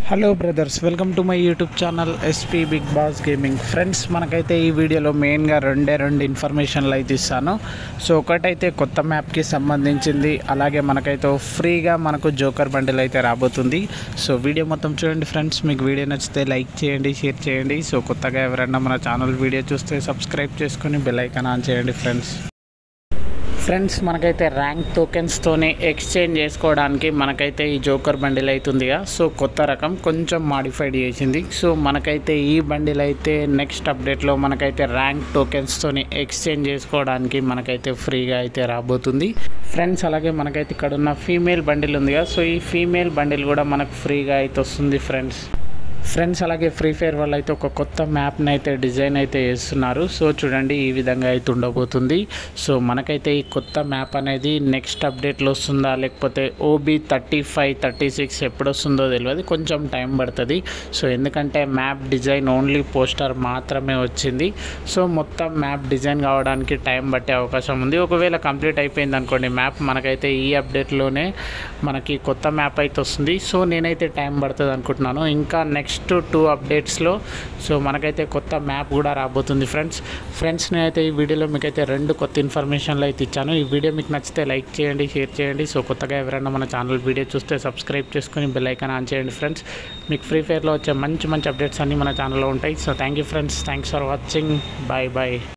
hello brothers welcome to my YouTube channel SP big boss gaming friends మనకైతే ఈ వీడియోలో మెయిన్గా రెండే రెండు ఇన్ఫర్మేషన్లు అయితే ఇస్తాను సో ఒకటైతే కొత్త మ్యాప్కి సంబంధించింది అలాగే మనకైతే ఫ్రీగా మనకు జోకర్ బండిల్ అయితే రాబోతుంది సో వీడియో మొత్తం చూడండి ఫ్రెండ్స్ మీకు వీడియో నచ్చితే లైక్ చేయండి షేర్ చేయండి సో కొత్తగా ఎవరైనా మన ఛానల్ వీడియో చూస్తే సబ్స్క్రైబ్ చేసుకొని బెల్ ఐకాన్ ఆన్ చేయండి ఫ్రెండ్స్ ఫ్రెండ్స్ మనకైతే ర్యాంక్ టోకెన్స్తోనే ఎక్స్చేంజ్ చేసుకోవడానికి మనకైతే ఈ జోకర్ బండిల్ అవుతుందిగా సో కొత్త రకం కొంచెం మాడిఫైడ్ చేసింది సో మనకైతే ఈ బండిల్ అయితే నెక్స్ట్ అప్డేట్లో మనకైతే ర్యాంక్ టోకెన్స్తోని ఎక్స్చేంజ్ చేసుకోవడానికి మనకైతే ఫ్రీగా అయితే రాబోతుంది ఫ్రెండ్స్ అలాగే మనకైతే ఇక్కడ ఉన్న ఫీమేల్ బండిల్ ఉందిగా సో ఈ ఫీమేల్ బండిల్ కూడా మనకు ఫ్రీగా అయితే వస్తుంది ఫ్రెండ్స్ ఫ్రెండ్స్ అలాగే ఫ్రీ ఫైర్ వాళ్ళు అయితే ఒక కొత్త మ్యాప్ని అయితే డిజైన్ అయితే చేస్తున్నారు సో చూడండి ఈ విధంగా అయితే ఉండబోతుంది సో మనకైతే ఈ కొత్త మ్యాప్ అనేది నెక్స్ట్ అప్డేట్లో వస్తుందా లేకపోతే OB thirty five thirty six ఎప్పుడు వస్తుందో తెలియదు కొంచెం టైం పడుతుంది సో ఎందుకంటే మ్యాప్ డిజైన్ ఓన్లీ పోస్టర్ మాత్రమే వచ్చింది సో మొత్తం మ్యాప్ డిజైన్ కావడానికి టైం పట్టే అవకాశం ఉంది ఒకవేళ కంప్లీట్ అయిపోయింది అనుకోండి మ్యాప్ మనకైతే ఈ అప్డేట్లోనే మనకి కొత్త మ్యాప్ అయితే వస్తుంది సో నేనైతే టైం పడుతుంది అనుకుంటున్నాను ఇంకా నెక్స్ట్ టూ అప్డేట్స్లో సో మనకైతే కొత్త మ్యాప్ కూడా రాబోతుంది ఫ్రెండ్స్ ఫ్రెండ్స్ నేనైతే ఈ వీడియోలో మీకైతే రెండు కొత్త ఇన్ఫర్మేషన్లు అయితే ఇచ్చాను ఈ వీడియో మీకు నచ్చితే లైక్ చేయండి షేర్ చేయండి సో కొత్తగా ఎవరైనా మన ఛానల్ వీడియో చూస్తే సబ్స్క్రైబ్ చేసుకుని బెల్ ఐకాన్ ఆన్ చేయండి ఫ్రెండ్స్ మీకు ఫ్రీ ఫైర్లో వచ్చే మంచి మంచి అప్డేట్స్ అన్నీ మన ఛానల్లో ఉంటాయి so thank you friends thanks for watching bye bye